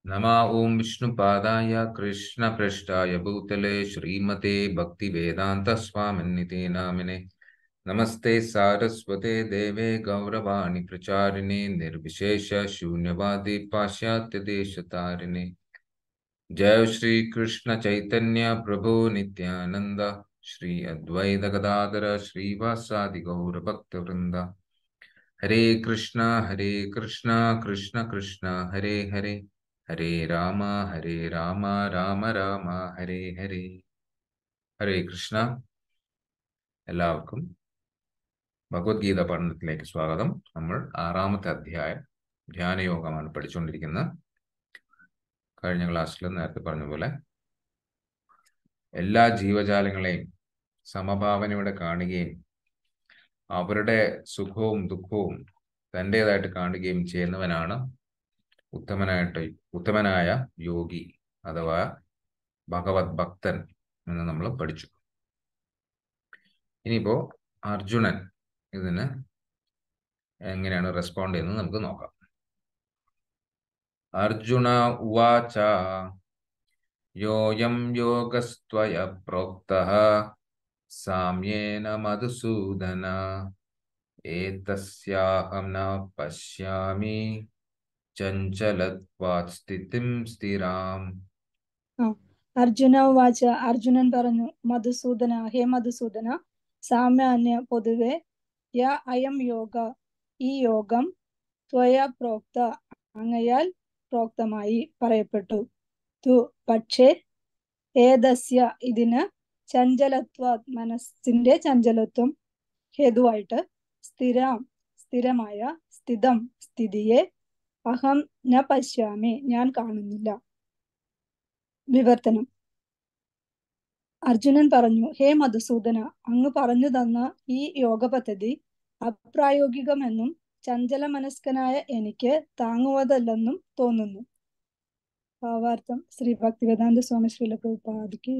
नमः ॐ विष्णुपादाय कृष्णपृष्ठाय भूतले श्रीमते भक्तिवेदान्तस्वामिन्निते नामिने नमस्ते सारस्वते देवे गौरवाणि प्रचारिणे निर्विशेष शून्यवादी पाश्चात्यदेशतारिणे जय श्री कृष्ण चैतन्य प्रभु नित्यानंद श्री अद्वैत गदाधर श्रीवासादि गौर भक्त वृंद हरे कृष्णा हरे कृष्णा कृष्ण कृष्ण हरे हरे ഹരേ രാമ ഹരേ രാമ രാമ രാമ ഹരേ ഹരേ ഹരേ കൃഷ്ണ എല്ലാവർക്കും ഭഗവത്ഗീത പഠനത്തിലേക്ക് സ്വാഗതം നമ്മൾ ആറാമത്തെ അധ്യായം ധ്യാനയോഗമാണ് പഠിച്ചുകൊണ്ടിരിക്കുന്നത് കഴിഞ്ഞ ക്ലാസ്സിൽ നേരത്തെ പറഞ്ഞ പോലെ എല്ലാ ജീവജാലങ്ങളെയും സമഭാവനയോടെ കാണുകയും അവരുടെ സുഖവും ദുഃഖവും തൻ്റെതായിട്ട് കാണുകയും ചെയ്യുന്നവനാണ് ഉത്തമനായിട്ട് ഉത്തമനായ യോഗി അഥവാ ഭഗവത് ഭക്തൻ എന്ന് നമ്മൾ പഠിച്ചു ഇനിയിപ്പോ അർജുനൻ ഇതിന് എങ്ങനെയാണ് റെസ്പോണ്ട് ചെയ്യുന്നത് നമുക്ക് നോക്കാം അർജുന ഉവാച യോയം യോഗസ്ത്വയ പ്രോക്ത സാമ്യേന മധുസൂദന ഏതസ്യാഹം ന പശ്യാമി ചഞ്ചലത്വാത് സ്ഥിതിം സ്ഥിരാം അർജുന ഉവാച അർജുനൻ പറഞ്ഞു മധുസൂദന ഹേ മധുസൂദന സാമാന്യ പൊതുവെ യ അയം യോഗ ഈ യോഗം ത്വയ പ്രോക്ത അങ്ങയാൽ പ്രോക്തമായി പറയപ്പെട്ടു തു പക്ഷേ ഏതസ്യ ഇതിന് ചഞ്ചലത്വ മനസ്സിന്റെ ചഞ്ചലത്വം ഹേതുവായിട്ട് സ്ഥിരം സ്ഥിരമായ സ്ഥിതം സ്ഥിതിയെ അഹം ന പശ്യാമി ഞാൻ കാണുന്നില്ല വിവർത്തനം അർജുനൻ പറഞ്ഞു ഹേ മധുസൂദന അങ്ങ് പറഞ്ഞു തന്ന ഈ യോഗ പദ്ധതി അപ്രായോഗികമെന്നും ചഞ്ചല മനസ്കനായ എനിക്ക് താങ്ങുവതല്ലെന്നും തോന്നുന്നു ഭാവാർത്ഥം ശ്രീ ഭക്തിവേദാന്ത സ്വാമി ശ്രീല പ്രഭുപാദിക്ക്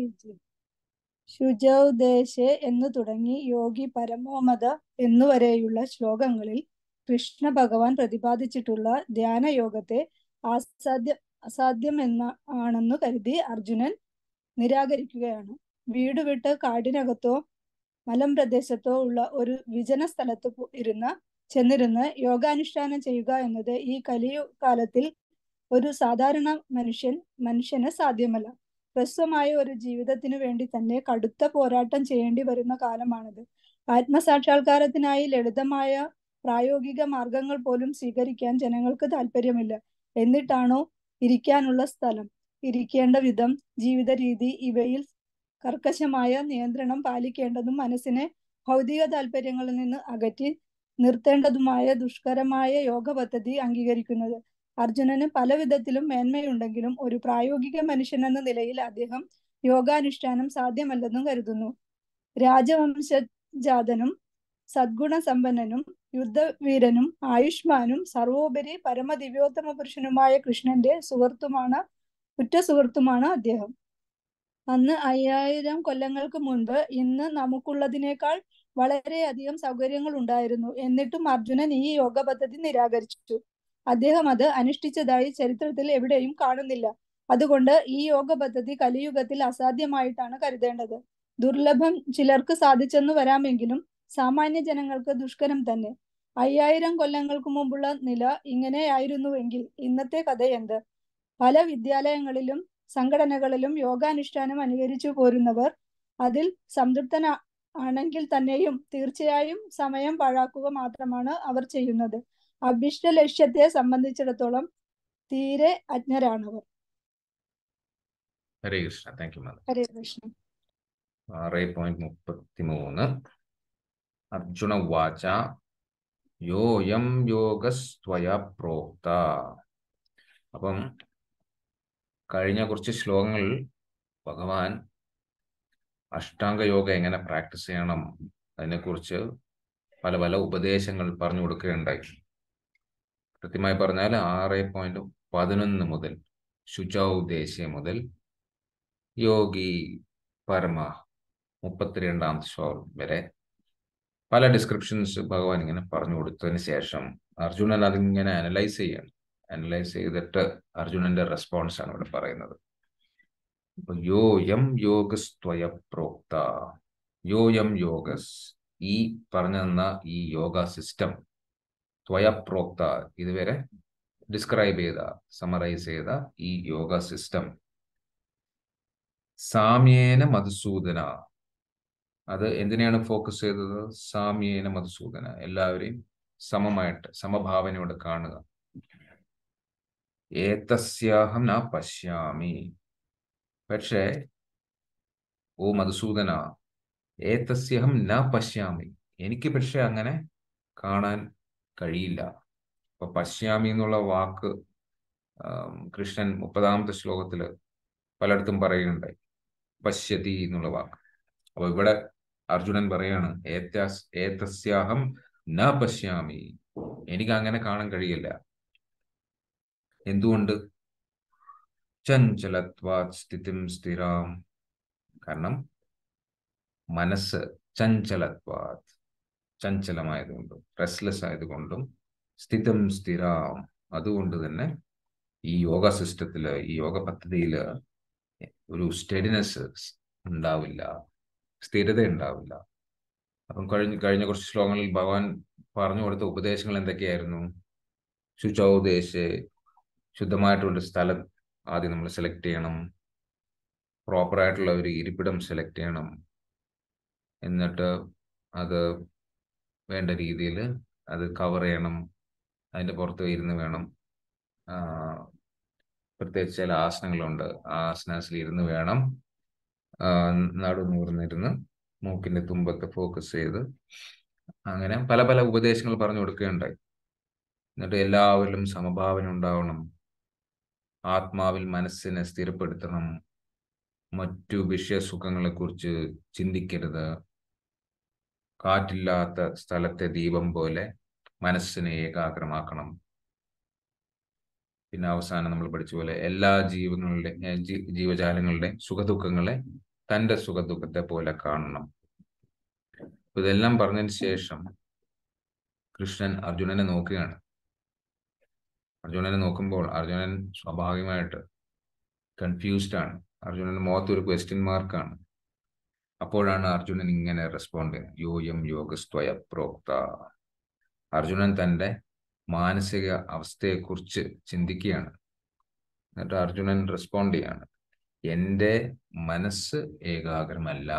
ശുചൗദേശെ എന്ന് തുടങ്ങി യോഗി പരമോമത എന്നുവരെയുള്ള ശ്ലോകങ്ങളിൽ കൃഷ്ണ ഭഗവാൻ പ്രതിപാദിച്ചിട്ടുള്ള ധ്യാന യോഗത്തെ അസാധ്യ അസാധ്യം എന്ന ആണെന്ന് കരുതി അർജുനൻ നിരാകരിക്കുകയാണ് വീട് വിട്ട് കാടിനകത്തോ മലം പ്രദേശത്തോ ഉള്ള ഒരു വിജന സ്ഥലത്ത് ഇരുന്ന് ചെന്നിരുന്ന് യോഗാനുഷ്ഠാനം ചെയ്യുക എന്നത് ഈ കലിയു കാലത്തിൽ ഒരു സാധാരണ മനുഷ്യൻ മനുഷ്യന് സാധ്യമല്ല ഹ്രസ്വമായ ഒരു ജീവിതത്തിനു വേണ്ടി തന്നെ കടുത്ത പോരാട്ടം ചെയ്യേണ്ടി വരുന്ന കാലമാണിത് ആത്മസാക്ഷാത്കാരത്തിനായി ലളിതമായ പ്രായോഗിക മാർഗങ്ങൾ പോലും സ്വീകരിക്കാൻ ജനങ്ങൾക്ക് താല്പര്യമില്ല എന്നിട്ടാണോ ഇരിക്കാനുള്ള സ്ഥലം ഇരിക്കേണ്ട വിധം ജീവിത രീതി ഇവയിൽ കർക്കശമായ നിയന്ത്രണം പാലിക്കേണ്ടതും മനസ്സിനെ ഭൗതിക താല്പര്യങ്ങളിൽ നിന്ന് അകറ്റി നിർത്തേണ്ടതുമായ ദുഷ്കരമായ യോഗ പദ്ധതി അംഗീകരിക്കുന്നത് അർജുനന് പല വിധത്തിലും മേന്മയുണ്ടെങ്കിലും ഒരു പ്രായോഗിക മനുഷ്യൻ എന്ന നിലയിൽ അദ്ദേഹം യോഗാനുഷ്ഠാനം സാധ്യമല്ലെന്നും കരുതുന്നു രാജവംശജാതനും സദ്ഗുണ സമ്പന്നനും യുദ്ധവീരനും ആയുഷ്മാനും സർവോപരി പരമദിവ്യോത്തമ പുരുഷനുമായ കൃഷ്ണന്റെ സുഹൃത്തുമാണ് ഉറ്റ സുഹൃത്തുമാണ് അദ്ദേഹം അന്ന് അയ്യായിരം കൊല്ലങ്ങൾക്ക് മുൻപ് ഇന്ന് നമുക്കുള്ളതിനേക്കാൾ വളരെയധികം സൗകര്യങ്ങൾ ഉണ്ടായിരുന്നു എന്നിട്ടും അർജുനൻ ഈ യോഗ പദ്ധതി നിരാകരിച്ചു അദ്ദേഹം അത് അനുഷ്ഠിച്ചതായി ചരിത്രത്തിൽ എവിടെയും കാണുന്നില്ല അതുകൊണ്ട് ഈ യോഗ പദ്ധതി കലിയുഗത്തിൽ അസാധ്യമായിട്ടാണ് കരുതേണ്ടത് ദുർലഭം ചിലർക്ക് സാധിച്ചെന്നു വരാമെങ്കിലും സാമാന്യ ജനങ്ങൾക്ക് ദുഷ്കരം തന്നെ അയ്യായിരം കൊല്ലങ്ങൾക്ക് മുമ്പുള്ള നില ഇങ്ങനെയായിരുന്നുവെങ്കിൽ ഇന്നത്തെ കഥ എന്ത് പല വിദ്യാലയങ്ങളിലും സംഘടനകളിലും യോഗാനുഷ്ഠാനം അനുകരിച്ചു പോരുന്നവർ അതിൽ സംതൃപ്തന ആണെങ്കിൽ തന്നെയും തീർച്ചയായും സമയം പാഴാക്കുക മാത്രമാണ് അവർ ചെയ്യുന്നത് അഭിഷ്ട ലക്ഷ്യത്തെ സംബന്ധിച്ചിടത്തോളം തീരെ അജ്ഞരാണവർ Hare Krishna thank you mother Hare Krishna ആറ് പോയിന്റ് മുപ്പത്തി മൂന്ന് അർജുന വാച യോയം യോഗസ്ത്വയ പ്രോക്ത അപ്പം കഴിഞ്ഞ കുറച്ച് ശ്ലോകങ്ങളിൽ ഭഗവാൻ അഷ്ടാംഗ യോഗ എങ്ങനെ പ്രാക്ടീസ് ചെയ്യണം അതിനെക്കുറിച്ച് പല പല ഉപദേശങ്ങൾ പറഞ്ഞു കൊടുക്കുകയുണ്ടായി കൃത്യമായി പറഞ്ഞാൽ ആറ് പോയിന്റ് പതിനൊന്ന് മുതൽ ശുചൗദേശ മുതൽ യോഗി പരമ മുപ്പത്തിരണ്ടാം ശ്ലോകം വരെ പല ഡിസ്ക്രിപ്ഷൻസ് ഭഗവാൻ ഇങ്ങനെ പറഞ്ഞു കൊടുത്തതിന് ശേഷം അർജുനൻ അതിങ്ങനെ അനലൈസ് ചെയ്യണം അനലൈസ് ചെയ്തിട്ട് അർജുനന്റെ റെസ്പോൺസ് ആണ് ഇവിടെ പറയുന്നത് അപ്പൊ യോയം യോഗസ്ത്വയ പ്രോക്ത യോയം യോഗസ് ഈ പറഞ്ഞു തന്ന ഈ യോഗ സിസ്റ്റം ത്വയപ്രോക്ത ഇതുവരെ ഡിസ്ക്രൈബ് ചെയ്ത സമറൈസ് ചെയ്ത ഈ യോഗ സിസ്റ്റം സാമ്യേന മധുസൂദന അത് എന്തിനെയാണ് ഫോക്കസ് ചെയ്തത് സാമ്യേന മധുസൂദന എല്ലാവരെയും സമമായിട്ട് സമഭാവനയോടെ കാണുക ഏതസ്യാഹം ന പശ്യാമി പക്ഷേ ഓ മധുസൂദന ഏതസ്യഹം ന പശ്യാമി എനിക്ക് പക്ഷെ അങ്ങനെ കാണാൻ കഴിയില്ല അപ്പൊ പശ്യാമി എന്നുള്ള വാക്ക് കൃഷ്ണൻ മുപ്പതാമത്തെ ശ്ലോകത്തില് പലയിടത്തും പറയുന്നുണ്ടായി പശ്യതി എന്നുള്ള വാക്ക് അപ്പൊ ഇവിടെ അർജുനൻ പറയാണ് ഏത്യാസ് ഏതസ്യാഹം ന പശ്യാമി എനിക്ക് അങ്ങനെ കാണാൻ കഴിയില്ല എന്തുകൊണ്ട് ചഞ്ചലത്വാത് സ്ഥിതിം സ്ഥിരാം കാരണം മനസ്സ് ചഞ്ചലത്വാത് ചഞ്ചലമായതുകൊണ്ടും റെസ്ലെസ് ആയതുകൊണ്ടും സ്ഥിതം സ്ഥിരാം അതുകൊണ്ട് തന്നെ ഈ യോഗ സിസ്റ്റത്തില് ഈ യോഗ പദ്ധതിയില് ഒരു സ്റ്റെഡിനെസ് ഉണ്ടാവില്ല സ്ഥിരത ഉണ്ടാവില്ല അപ്പം കഴിഞ്ഞ കഴിഞ്ഞ കുറച്ച് ശ്ലോകങ്ങളിൽ ഭഗവാൻ പറഞ്ഞു കൊടുത്ത ഉപദേശങ്ങൾ എന്തൊക്കെയായിരുന്നു ശുചോദേശ് ശുദ്ധമായിട്ടുള്ള സ്ഥലം ആദ്യം നമ്മൾ സെലക്ട് ചെയ്യണം പ്രോപ്പറായിട്ടുള്ള ഒരു ഇരിപ്പിടം സെലക്ട് ചെയ്യണം എന്നിട്ട് അത് വേണ്ട രീതിയിൽ അത് കവർ ചെയ്യണം അതിൻ്റെ പുറത്ത് ഇരുന്ന് വേണം പ്രത്യേകിച്ച് ചില ആസനങ്ങളുണ്ട് ആ ആസനാസിൽ ഇരുന്ന് വേണം നടുനൂർന്നിരുന്ന് മൂക്കിന്റെ തുമ്പത്ത് ഫോക്കസ് ചെയ്ത് അങ്ങനെ പല പല ഉപദേശങ്ങൾ പറഞ്ഞു കൊടുക്കുകയുണ്ടായി എന്നിട്ട് എല്ലാവരിലും സമഭാവന ഉണ്ടാവണം ആത്മാവിൽ മനസ്സിനെ സ്ഥിരപ്പെടുത്തണം മറ്റു വിഷയസുഖങ്ങളെ കുറിച്ച് ചിന്തിക്കരുത് കാറ്റില്ലാത്ത സ്ഥലത്തെ ദീപം പോലെ മനസ്സിനെ ഏകാഗ്രമാക്കണം പിന്നെ അവസാനം നമ്മൾ പഠിച്ച പോലെ എല്ലാ ജീവങ്ങളുടെ ജീവജാലങ്ങളുടെ സുഖദുഃഖങ്ങളെ തന്റെ സുഖദുഃഖത്തെ പോലെ കാണണം ഇതെല്ലാം പറഞ്ഞതിന് ശേഷം കൃഷ്ണൻ അർജുനനെ നോക്കുകയാണ് അർജുനനെ നോക്കുമ്പോൾ അർജുനൻ സ്വാഭാവികമായിട്ട് കൺഫ്യൂസ്ഡ് ആണ് അർജുനന്റെ മുഖത്ത് ഒരു ക്വസ്റ്റ്യൻ മാർക്കാണ് അപ്പോഴാണ് അർജുനൻ ഇങ്ങനെ റെസ്പോണ്ട് ചെയ്യുന്നത് യോയം യോഗസ്ത്വയ പ്രോക്ത അർജുനൻ തന്റെ മാനസിക അവസ്ഥയെക്കുറിച്ച് ചിന്തിക്കുകയാണ് എന്നിട്ട് അർജുനൻ റെസ്പോണ്ട് ചെയ്യാണ് എൻ്റെ മനസ്സ് ഏകാഗ്രമല്ല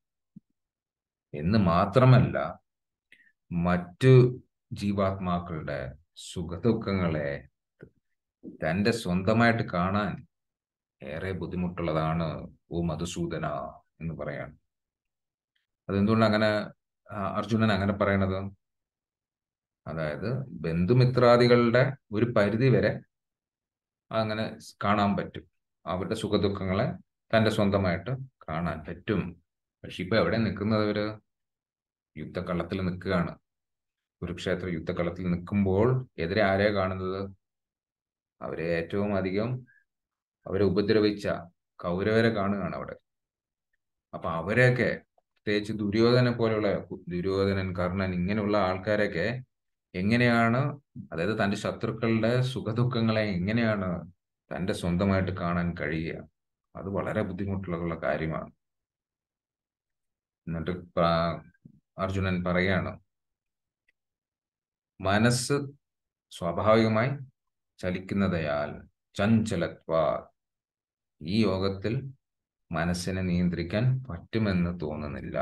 എന്ന് മാത്രമല്ല മറ്റു ജീവാത്മാക്കളുടെ സുഖദുഃഖങ്ങളെ തൻ്റെ സ്വന്തമായിട്ട് കാണാൻ ഏറെ ബുദ്ധിമുട്ടുള്ളതാണ് ഓ മധുസൂദന എന്ന് പറയാണ് അതെന്തുകൊണ്ട് അങ്ങനെ അർജുനൻ അങ്ങനെ പറയണത് അതായത് ബന്ധുമിത്രാദികളുടെ ഒരു പരിധി വരെ അങ്ങനെ കാണാൻ പറ്റും അവരുടെ സുഖദുഃഖങ്ങളെ തന്റെ സ്വന്തമായിട്ട് കാണാൻ പറ്റും പക്ഷെ ഇപ്പൊ എവിടെ നിൽക്കുന്നത് അവര് യുദ്ധക്കളത്തിൽ നിൽക്കുകയാണ് കുരുക്ഷേത്ര യുദ്ധക്കളത്തിൽ നിൽക്കുമ്പോൾ എതിരെ ആരെയാ കാണുന്നത് അവരെ ഏറ്റവും അധികം അവരെ ഉപദ്രവിച്ച കൗരവരെ കാണുകയാണ് അവിടെ അപ്പൊ അവരെയൊക്കെ പ്രത്യേകിച്ച് ദുര്യോധനെ പോലെയുള്ള ദുര്യോധനൻ കർണൻ ഇങ്ങനെയുള്ള ആൾക്കാരൊക്കെ എങ്ങനെയാണ് അതായത് തന്റെ ശത്രുക്കളുടെ സുഖദുഃഖങ്ങളെ എങ്ങനെയാണ് തന്റെ സ്വന്തമായിട്ട് കാണാൻ കഴിയുക അത് വളരെ ബുദ്ധിമുട്ടുള്ള കാര്യമാണ് എന്നിട്ട് അർജുനൻ പറയാണ് മനസ്സ് സ്വാഭാവികമായി ചലിക്കുന്നതയാൽ ചഞ്ചലത്വ ഈ യോഗത്തിൽ മനസ്സിനെ നിയന്ത്രിക്കാൻ പറ്റുമെന്ന് തോന്നുന്നില്ല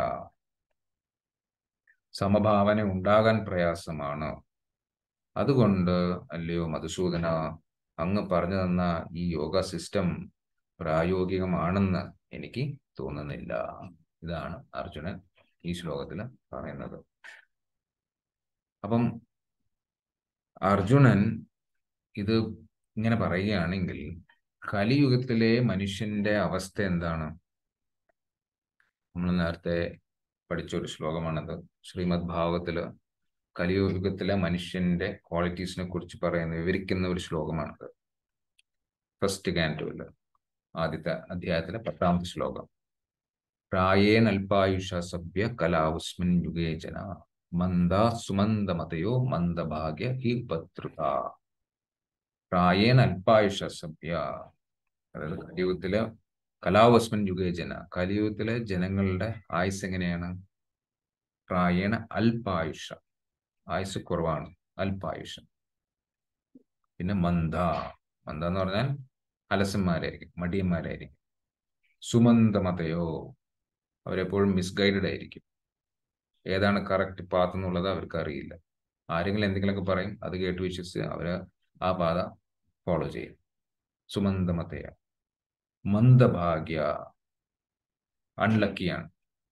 സമഭാവന ഉണ്ടാകാൻ പ്രയാസമാണ് അതുകൊണ്ട് അല്ലയോ മധുസൂദന അങ്ങ് പറഞ്ഞു തന്ന ഈ യോഗ സിസ്റ്റം പ്രായോഗികമാണെന്ന് എനിക്ക് തോന്നുന്നില്ല ഇതാണ് അർജുനൻ ഈ ശ്ലോകത്തിൽ പറയുന്നത് അപ്പം അർജുനൻ ഇത് ഇങ്ങനെ പറയുകയാണെങ്കിൽ കലിയുഗത്തിലെ മനുഷ്യന്റെ അവസ്ഥ എന്താണ് നമ്മൾ നേരത്തെ പഠിച്ച ഒരു ശ്ലോകമാണത് ശ്രീമദ് ഭാഗവത്തില് കലിയുഗത്തിലെ മനുഷ്യന്റെ ക്വാളിറ്റീസിനെ കുറിച്ച് പറയുന്ന വിവരിക്കുന്ന ഒരു ശ്ലോകമാണത് ഫസ്റ്റ് കാൻറ്റോയില് ആദ്യത്തെ അധ്യായത്തിലെ പത്താമത്തെ ശ്ലോകം പ്രായേ നൽപായുഷ സഭ്യ കലാവുസ്മിൻ യുഗേ ജന മന്ദ സുമന്ദമതയോ മന്ദഭാഗ്യ ഹി പത്രുത പ്രായേണ അല്പായുഷ സഭ്യ അതായത് കലിയുഗത്തിലെ കലാവസ്മൻ യുഗജന കലിയുഗത്തിലെ ജനങ്ങളുടെ ആയുസ് എങ്ങനെയാണ് പ്രായേണ അല്പായുഷ ആയുസ് കുറവാണ് അല്പായുഷ പിന്നെ മന്ദ മന്ദ എന്ന് പറഞ്ഞാൽ അലസന്മാരായിരിക്കും മടിയന്മാരായിരിക്കും സുമന്ദമതയോ അവരെപ്പോഴും മിസ്ഗൈഡഡ് ആയിരിക്കും ഏതാണ് കറക്റ്റ് പാത്ത് എന്നുള്ളത് അവർക്ക് അറിയില്ല ആരെങ്കിലും എന്തെങ്കിലുമൊക്കെ പറയും അത് കേട്ട് വിശ്വസിച്ച് അവർ ആ പാത ഫോളോ ചെയ്യും സുമന്ദമതയ മന്ദഭാഗ്യ അൺലക്കിയാണ്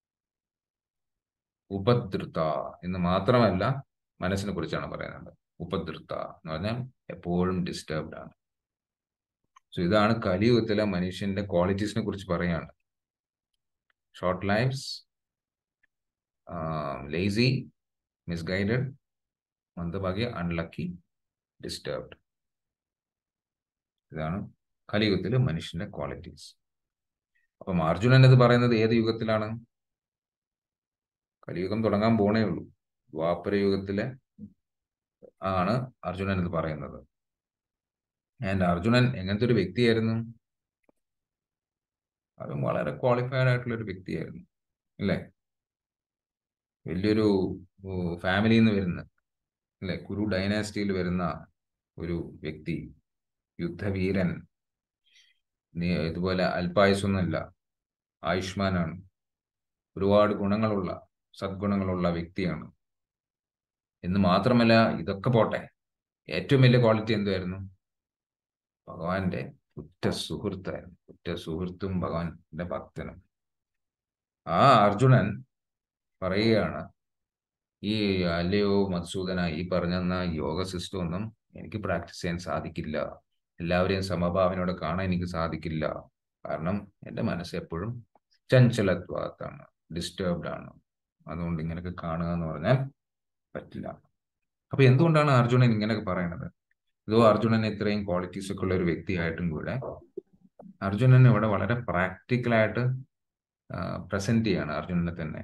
ഉപദ്രുത എന്ന് മാത്രമല്ല മനസ്സിനെ കുറിച്ചാണ് പറയുന്നത് ഉപദ്രുത എന്ന് പറഞ്ഞാൽ എപ്പോഴും ഡിസ്റ്റർബ്ഡ് ആണ് സോ ഇതാണ് കലിയുഗത്തിലെ മനുഷ്യന്റെ ക്വാളിറ്റീസിനെ കുറിച്ച് പറയാണ് ഷോർട്ട് ലൈഫ്സ് ലേസി മിസ്ഗൈഡഡ് മന്ദഭാഗ്യ അൺലക്കി ഡിസ്റ്റർബ്ഡ് ഇതാണ് കലിയുഗത്തിലെ മനുഷ്യന്റെ ക്വാളിറ്റീസ് അപ്പം അർജുനൻ ഇത് പറയുന്നത് ഏത് യുഗത്തിലാണ് കലിയുഗം തുടങ്ങാൻ പോണേ ഉള്ളൂ ദ്വാപര യുഗത്തിലെ ആണ് അർജുനൻ ഇത് പറയുന്നത് ആൻഡ് അർജുനൻ എങ്ങനത്തെ ഒരു വ്യക്തിയായിരുന്നു അതും വളരെ ക്വാളിഫൈഡ് ആയിട്ടുള്ള ഒരു വ്യക്തിയായിരുന്നു അല്ലേ വലിയൊരു ഫാമിലിയിൽ നിന്ന് വരുന്ന അല്ലെ കുരു ഡൈനാസ്റ്റിയിൽ വരുന്ന ഒരു വ്യക്തി യുദ്ധവീരൻ ഇതുപോലെ അല്പായുസൊന്നുമല്ല ആയുഷ്മാനാണ് ഒരുപാട് ഗുണങ്ങളുള്ള സദ്ഗുണങ്ങളുള്ള വ്യക്തിയാണ് എന്ന് മാത്രമല്ല ഇതൊക്കെ പോട്ടെ ഏറ്റവും വലിയ ക്വാളിറ്റി എന്തുമായിരുന്നു ഭഗവാന്റെ ഉറ്റ സുഹൃത്തായിരുന്നു ഉറ്റ സുഹൃത്തും ഭഗവാന്റെ ഭക്തനും ആ അർജുനൻ പറയുകയാണ് ഈ അല്ലയോ മധുസൂദന ഈ പറഞ്ഞെന്ന യോഗ സിസ്റ്റം ഒന്നും എനിക്ക് പ്രാക്ടീസ് ചെയ്യാൻ സാധിക്കില്ല എല്ലാവരെയും സമഭാവനയോടെ കാണാൻ എനിക്ക് സാധിക്കില്ല കാരണം എൻ്റെ മനസ്സ് എപ്പോഴും ചഞ്ചലത്വാത്താണ് ഡിസ്റ്റർബ്ഡ് ആണ് അതുകൊണ്ട് ഇങ്ങനെയൊക്കെ കാണുക എന്ന് പറഞ്ഞാൽ പറ്റില്ല അപ്പൊ എന്തുകൊണ്ടാണ് അർജുനൻ ഇങ്ങനെയൊക്കെ പറയണത് ഇതോ അർജുനൻ ഇത്രയും ക്വാളിറ്റീസ് ഒക്കെ ഉള്ള ഒരു വ്യക്തിയായിട്ടും കൂടെ അർജുനൻ ഇവിടെ വളരെ പ്രാക്ടിക്കലായിട്ട് പ്രസന്റ് ചെയ്യാണ് അർജുനനെ തന്നെ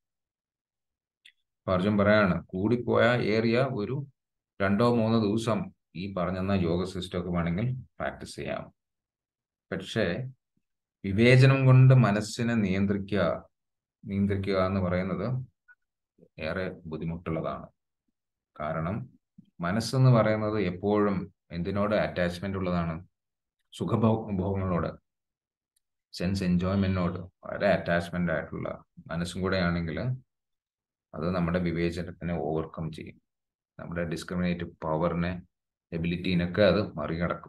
അപ്പൊ അർജുൻ പറയാണ് കൂടിപ്പോയ ഏറിയ ഒരു രണ്ടോ മൂന്നോ ദിവസം ഈ പറഞ്ഞെന്ന യോഗ സിസ്റ്റം ഒക്കെ വേണമെങ്കിൽ പ്രാക്ടീസ് ചെയ്യാം പക്ഷേ വിവേചനം കൊണ്ട് മനസ്സിനെ നിയന്ത്രിക്കുക നിയന്ത്രിക്കുക എന്ന് പറയുന്നത് ഏറെ ബുദ്ധിമുട്ടുള്ളതാണ് കാരണം മനസ്സെന്ന് പറയുന്നത് എപ്പോഴും എന്തിനോട് അറ്റാച്ച്മെന്റ് ഉള്ളതാണ് സുഖഭോഗങ്ങളോട് സെൻസ് എൻജോയ്മെന്റിനോട് വളരെ അറ്റാച്ച്മെന്റ് ആയിട്ടുള്ള മനസ്സും കൂടെ ആണെങ്കിൽ അത് നമ്മുടെ വിവേചനത്തിനെ ഓവർകം ചെയ്യും നമ്മുടെ ഡിസ്ക്രിമിനേറ്റീവ് പവറിനെ എബിലിറ്റീനൊക്കെ അത് മറികടക്കും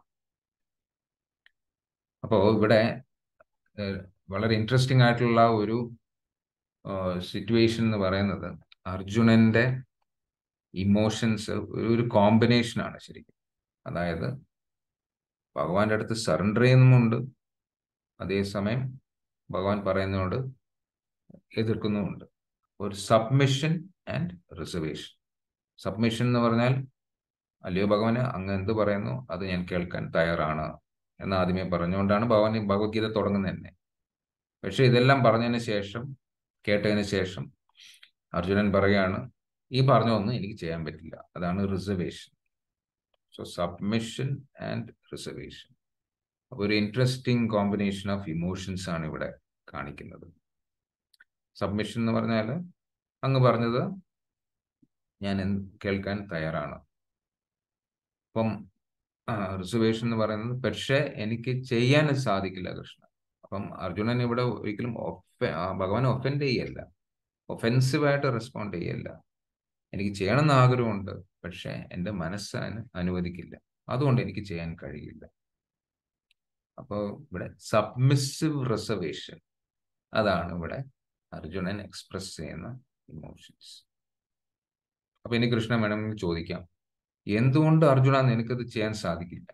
അപ്പോൾ ഇവിടെ വളരെ ഇൻട്രസ്റ്റിംഗ് ആയിട്ടുള്ള ഒരു സിറ്റുവേഷൻ എന്ന് പറയുന്നത് അർജുനന്റെ ഇമോഷൻസ് ഒരു കോമ്പിനേഷൻ ആണ് ശരിക്കും അതായത് ഭഗവാന്റെ അടുത്ത് സറണ്ടർ ചെയ്യുന്നുമുണ്ട് അതേസമയം ഭഗവാൻ പറയുന്നതുകൊണ്ട് എതിർക്കുന്നുമുണ്ട് ഒരു സബ്മിഷൻ ആൻഡ് റിസർവേഷൻ സബ്മിഷൻ എന്ന് പറഞ്ഞാൽ അല്ലയോ ഭഗവാന് അങ്ങ് എന്ത് പറയുന്നു അത് ഞാൻ കേൾക്കാൻ തയ്യാറാണ് എന്ന് ആദ്യമേ പറഞ്ഞുകൊണ്ടാണ് ഭഗവാൻ ഭഗവത്ഗീത തുടങ്ങുന്നത് തന്നെ പക്ഷെ ഇതെല്ലാം പറഞ്ഞതിന് ശേഷം കേട്ടതിന് ശേഷം അർജുനൻ പറയുകയാണ് ഈ പറഞ്ഞൊന്നും എനിക്ക് ചെയ്യാൻ പറ്റില്ല അതാണ് reservation so submission and reservation അപ്പോൾ ഒരു ഇൻട്രസ്റ്റിംഗ് കോമ്പിനേഷൻ ഓഫ് ഇമോഷൻസ് ആണ് ഇവിടെ കാണിക്കുന്നത് സബ്മിഷൻ എന്ന് പറഞ്ഞാൽ അങ്ങ് പറഞ്ഞത് ഞാൻ കേൾക്കാൻ തയ്യാറാണ് അപ്പം റിസർവേഷൻ എന്ന് പറയുന്നത് പക്ഷേ എനിക്ക് ചെയ്യാൻ സാധിക്കില്ല കൃഷ്ണ അപ്പം അർജുനൻ ഇവിടെ ഒരിക്കലും ഭഗവാൻ ഒഫൻഡ് ചെയ്യല്ല ഒഫെൻസീവായിട്ട് റെസ്പോണ്ട് ചെയ്യല്ല എനിക്ക് ചെയ്യണമെന്ന് ആഗ്രഹമുണ്ട് പക്ഷെ എൻ്റെ മനസ്സ് അതിന് അനുവദിക്കില്ല അതുകൊണ്ട് എനിക്ക് ചെയ്യാൻ കഴിയില്ല അപ്പോൾ ഇവിടെ സബ്മിസീവ് റിസർവേഷൻ അതാണ് ഇവിടെ അർജുനൻ എക്സ്പ്രസ് ചെയ്യുന്ന ഇമോഷൻസ് അപ്പൊ ഇനി കൃഷ്ണൻ വേണമെങ്കിൽ ചോദിക്കാം എന്തുകൊണ്ട് അർജുന നിനക്കത് ചെയ്യാൻ സാധിക്കില്ല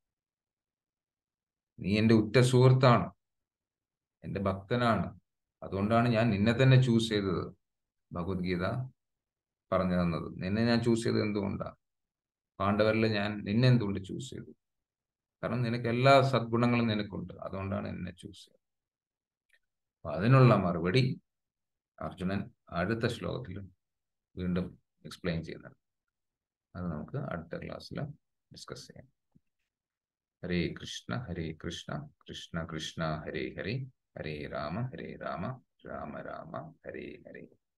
നീ എൻ്റെ ഉറ്റ സുഹൃത്താണ് എൻ്റെ ഭക്തനാണ് അതുകൊണ്ടാണ് ഞാൻ നിന്നെ തന്നെ ചൂസ് ചെയ്തത് ഭഗവത്ഗീത പറഞ്ഞു തന്നത് നിന്നെ ഞാൻ ചൂസ് ചെയ്തത് എന്തുകൊണ്ടാണ് പാണ്ഡവരിൽ ഞാൻ നിന്നെ എന്തുകൊണ്ട് ചൂസ് ചെയ്തു കാരണം നിനക്ക് എല്ലാ സദ്ഗുണങ്ങളും നിനക്കുണ്ട് അതുകൊണ്ടാണ് എന്നെ ചൂസ് ചെയ്തത് അപ്പൊ അതിനുള്ള മറുപടി അർജുനൻ അടുത്ത ശ്ലോകത്തിൽ വീണ്ടും എക്സ്പ്ലെയിൻ ചെയ്യുന്നുണ്ട് അത് നമുക്ക് അടുത്ത ക്ലാസ്സിൽ ഡിസ്കസ് ചെയ്യാം ഹരേ കൃഷ്ണ ഹരേ കൃഷ്ണ കൃഷ്ണ കൃഷ്ണ ഹരേ ഹരേ ഹരേ രാമ ഹരേ രാമ രാമ രാമ ഹരേ ഹരേ